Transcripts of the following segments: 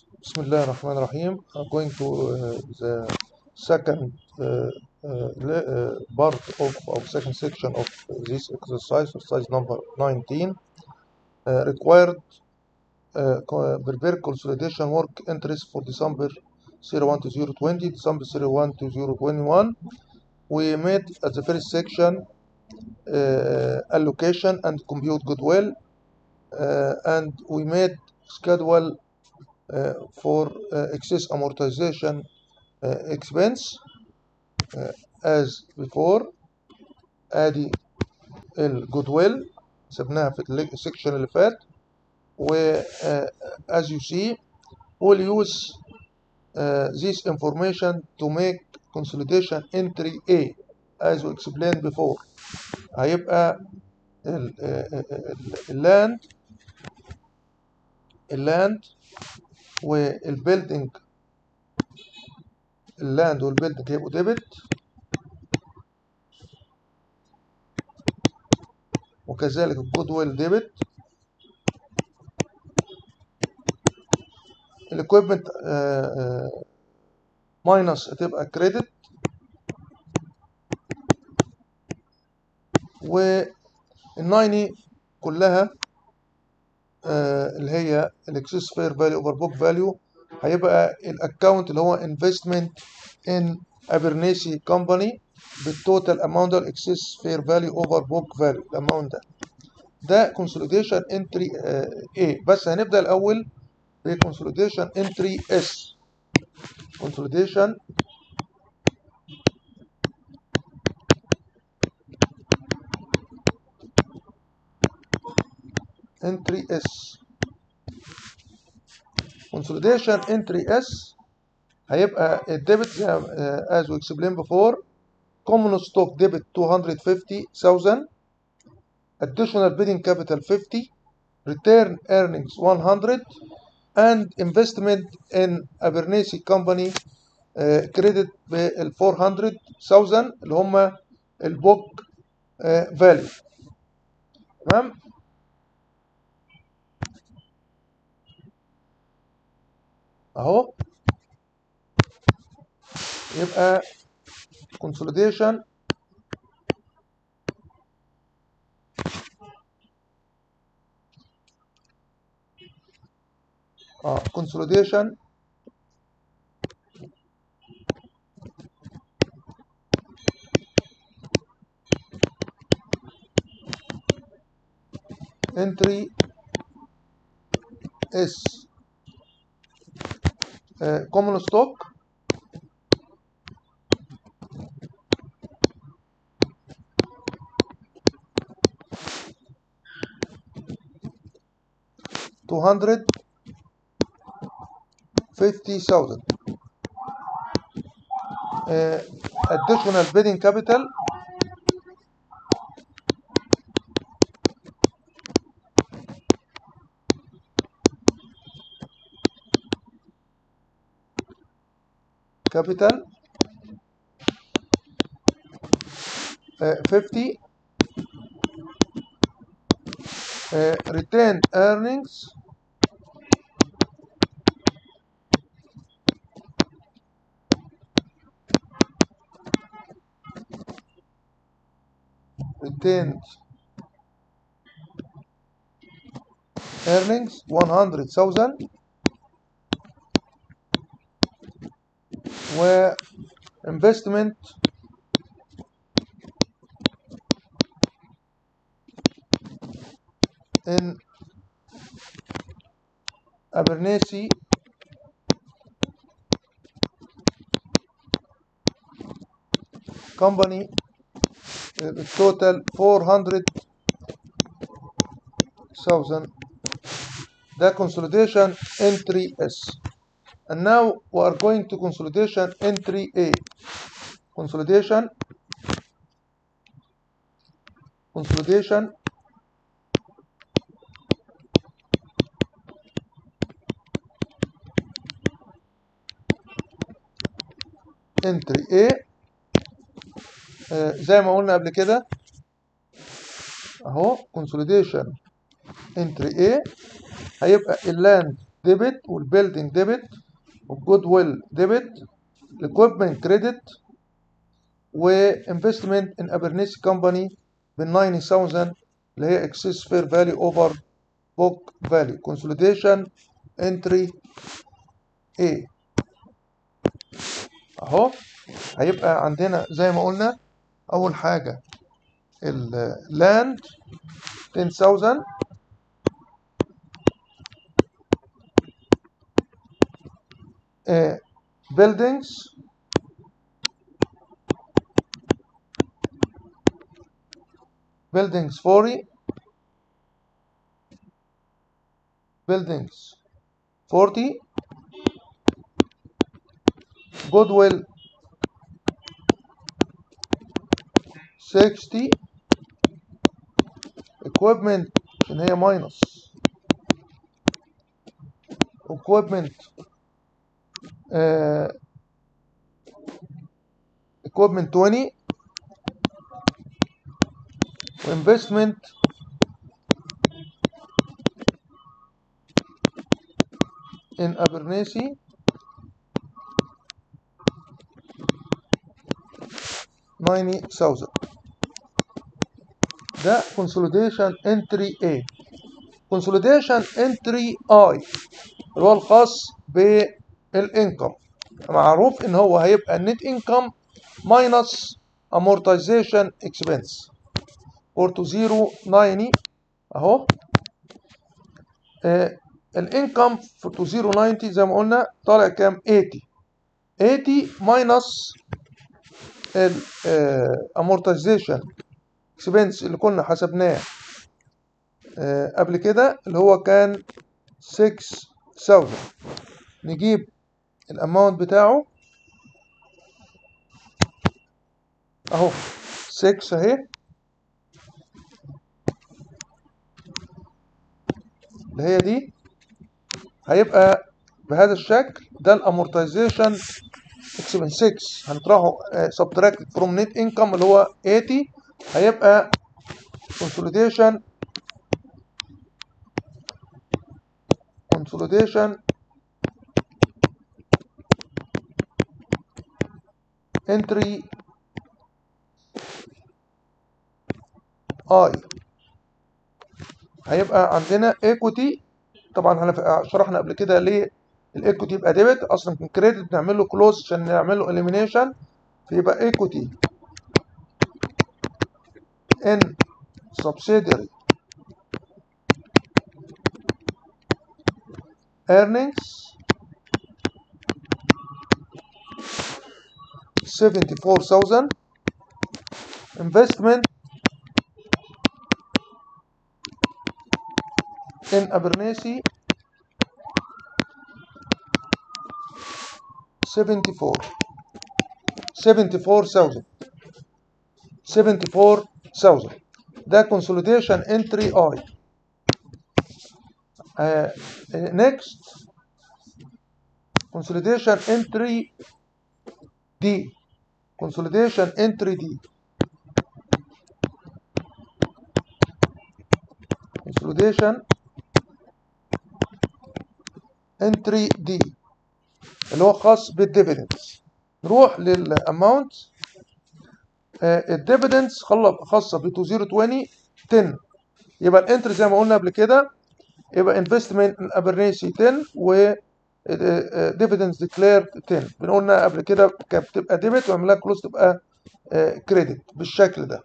بسم الله الرحمن الرحيم I'm going to uh, the second uh, uh, le- uh, part of of second section of this exercise exercise number 19 uh, required uh, co- prepare consolidation work entries for December 01 to 020 December 01 to 021 we made at the first section uh, allocation and compute goodwill uh, and we made schedule uh, for uh, excess amortization uh, expense uh, as before ادي الجودويل سبناها في السكشن اللي فات و uh, as you see we'll use uh, this information to make consolidation entry A as we explained before هيبقى اللاند اللاند والبيلدينج اللاند والبيلدينج هيبقوا ديبت وكذلك الجودويل ديبت الاكويبمنت ماينس هتبقى كريدت والنايني كلها آه، اللي هي الاكسس فير فاليو اوفر بوك فاليو هيبقى الاكونت اللي هو انفستمنت ان ابرنيسي كومباني بالتوتال اماونت ده الاكسس فير فاليو اوفر بوك فاليو الاماونت ده ده كونسوليديشن انتري ايه بس هنبدا الاول بكونسوليديشن انتري اس كونسوليديشن entry S consolidation entry S هيبقى الديبت as we explained before common stock debit 250,000 additional bidding capital 50 return earnings 100 and investment in Abernathy company uh, credit بال 400,000 اللي هم البوك فاليو تمام اهو يبقى consolidation اه consolidation entry is uh, common stock two hundred fifty thousand uh, additional bidding capital capital uh, 50 uh, retained earnings retained earnings 100,000 و investment in Abernathy company uh, total 400,000 ده consolidation entry S and now we are going to consolidation entry A consolidation consolidation entry A آه، زي ما قلنا قبل كده اهو consolidation entry A هيبقى اللاند ديبت والبيلدينج ديبت والجود ويل ديبت الاكويبمنت كريدت وانفستمنت ان ابرنيس كومباني بال 90000 اللي هي اكسس فير فاليو اوفر بوك فاليو كونسوليديشن انتري A اهو هيبقى عندنا زي ما قلنا اول حاجه اللاند 10000 uh, buildings buildings 40 buildings 40 goodwill 60 equipment ان هي minus equipment uh, equipment 20 investment in Abernethy ninety thousand ده consolidation entry A consolidation entry I اللي هو الخاص بالانكم معروف ان هو هيبقى النت انكم ماينس amortization expense or to 090 اهو آه الانكم to 090 زي ما قلنا طالع كام 80 80 ماينس الامورتايزيشن اكسبنس اللي كنا حسبناه آه قبل كده اللي هو كان 6000 نجيب الاماونت بتاعه اهو 6 اهي اللي هي دي هيبقى بهذا الشكل ده الامورتايزيشن اكسبنس 6 هنطرحه سبتراكت فروم نت انكم اللي هو 80 هيبقى consolidation consolidation entry I هيبقى عندنا equity طبعا شرحنا قبل كده ليه الايكوتي يبقى ديبت اصلا كان كريدت نعمل له كلوز عشان نعمل له اليمينيشن فيبقى ايكوتي ان subsidiary earnings 74,000 investment in Abernethy 74 74,000 74,000 ده consolidation entry I uh, next consolidation entry D consolidation entry D consolidation entry D اللي هو خاص بالديفيدنس نروح للاماونت الديفيدنس خاصه ب 2020 10 يبقى الانتري زي ما قلنا قبل كده يبقى انفستمنت ابرنيسي 10 و ديفيدنس ديكليرد 10 بنقولنا قبل كده كانت بتبقى ديبت وعملها كلوز تبقى كريدت بالشكل ده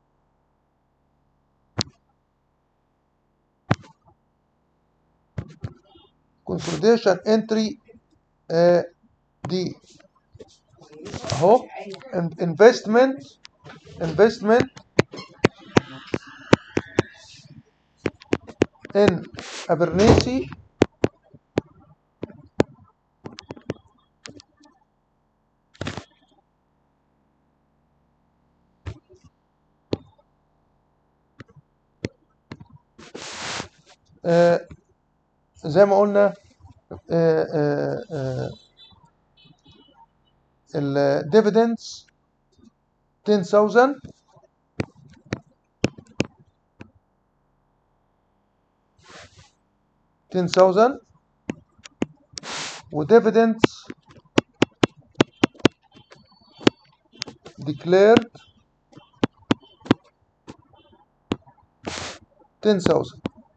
consolidation entry دي اهو investment investment in Abernethy آه زي ما قلنا الديفيدنس 10000 10000 وديفيدنتس declared 10000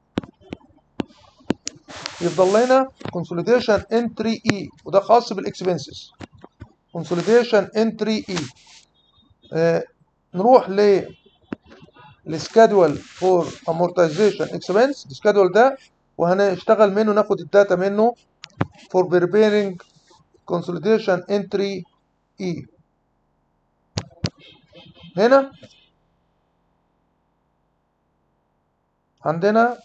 يفضل لنا consolidation entry E وده خاص بالاكسبنسز consolidation entry E آه نروح ل السكادول فور امورتايزيشن اكسبنس السكادول ده وهنشتغل منه ناخد الداتا منه for preparing consolidation entry E هنا عندنا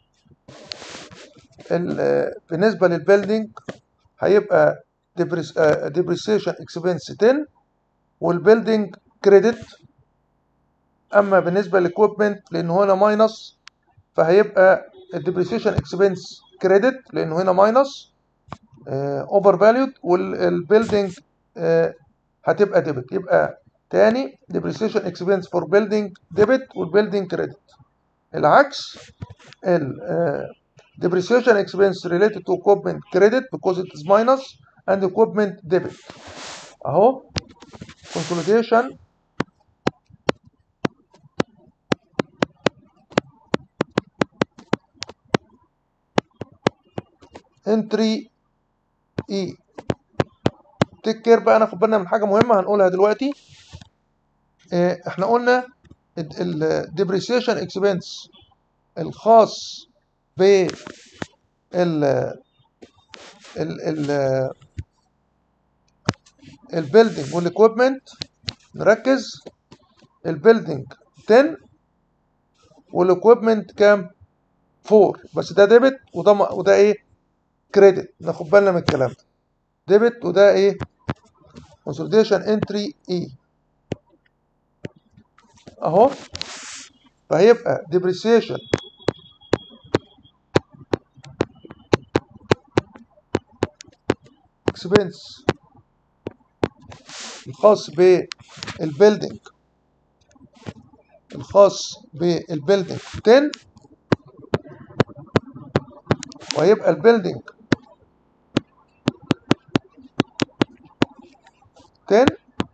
بالنسبة للبيلدينج هيبقى depreciation expense 10 والبيلدينج كريدت اما بالنسبة للاكويبمنت لانه هنا ماينس فهيبقى الديبريسيشن اكسبنس كريدت لانه هنا ماينس اوفر فاليود والبيلدينج هتبقى ديبت يبقى تاني depreciation expense for building debit والbuilding credit العكس ال uh, depreciation expense related to equipment credit because it is minus and equipment debit اهو consolidation entry E تيك كير بقى ناخد بالنا من حاجه مهمه هنقولها دلوقتي اه احنا قلنا الديبريسيشن اكسبنس الخاص ب ال ال ال البيلدينج والاكويبمنت نركز البيلدينج 10 والاكويبمنت كام 4 بس ده ديبت وده وده ايه كريدت ناخد بالنا من الكلام ده ديبت وده ايه consolidation entry E اهو فهيبقى depreciation expense الخاص بالبيلدينج الخاص بالبيلدينج 10 وهيبقى البيلدينج 10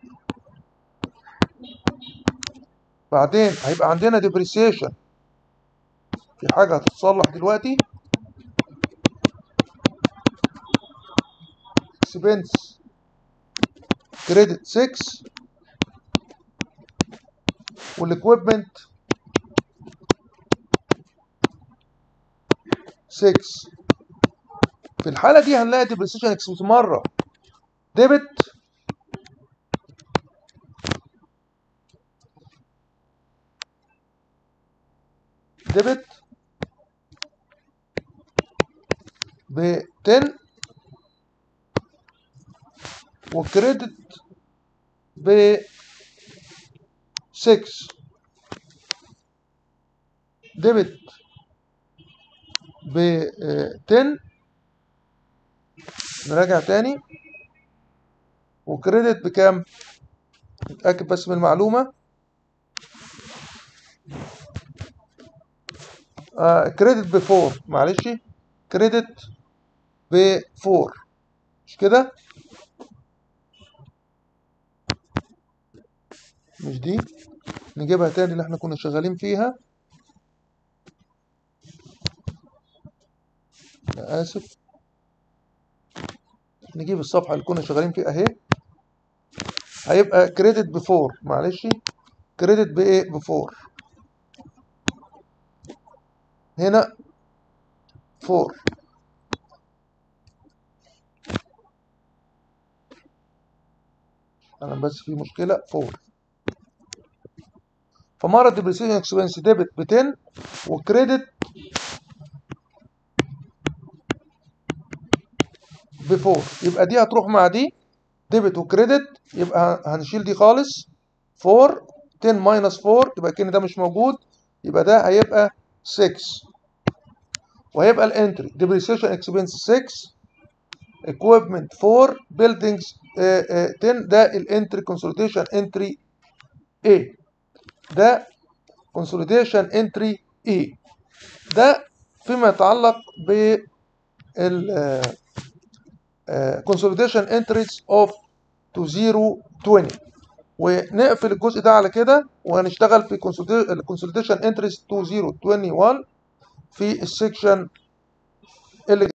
بعدين هيبقى عندنا depreciation في حاجة هتتصلح دلوقتي expense credit 6 والاكويبمنت 6 في الحالة دي هنلاقي depreciation expense مرة ديبت ديبت ب 10 وكريدت ب 6 ديبت ب 10 نراجع تاني وكريدت بكام نتأكد بس من المعلومة آه كريدت ب 4 معلش كريدت ب 4 مش كده مش دي نجيبها تاني اللي احنا كنا شغالين فيها انا اسف نجيب الصفحة اللي كنا شغالين فيها اهي هيبقى كريدت ب 4 معلش كريدت بايه ب 4 هنا 4 انا بس في مشكلة 4 فمرة ديبريسيشن اكسبنس ديبت ب 10 وكريدت ب 4 يبقى دي هتروح مع دي ديبت وكريدت يبقى هنشيل دي خالص 4 10 ماينس 4 يبقى كده ده مش موجود يبقى ده هيبقى 6 وهيبقى الانتري depreciation expense 6 equipment 4 buildings 10 ده الانتري consolidation entry A ده consolidation entry E ده فيما يتعلق بال consolidation entries of to 020 ونقفل الجزء ده على كده وهنشتغل في consolidation entries to 021 في السكشن اللي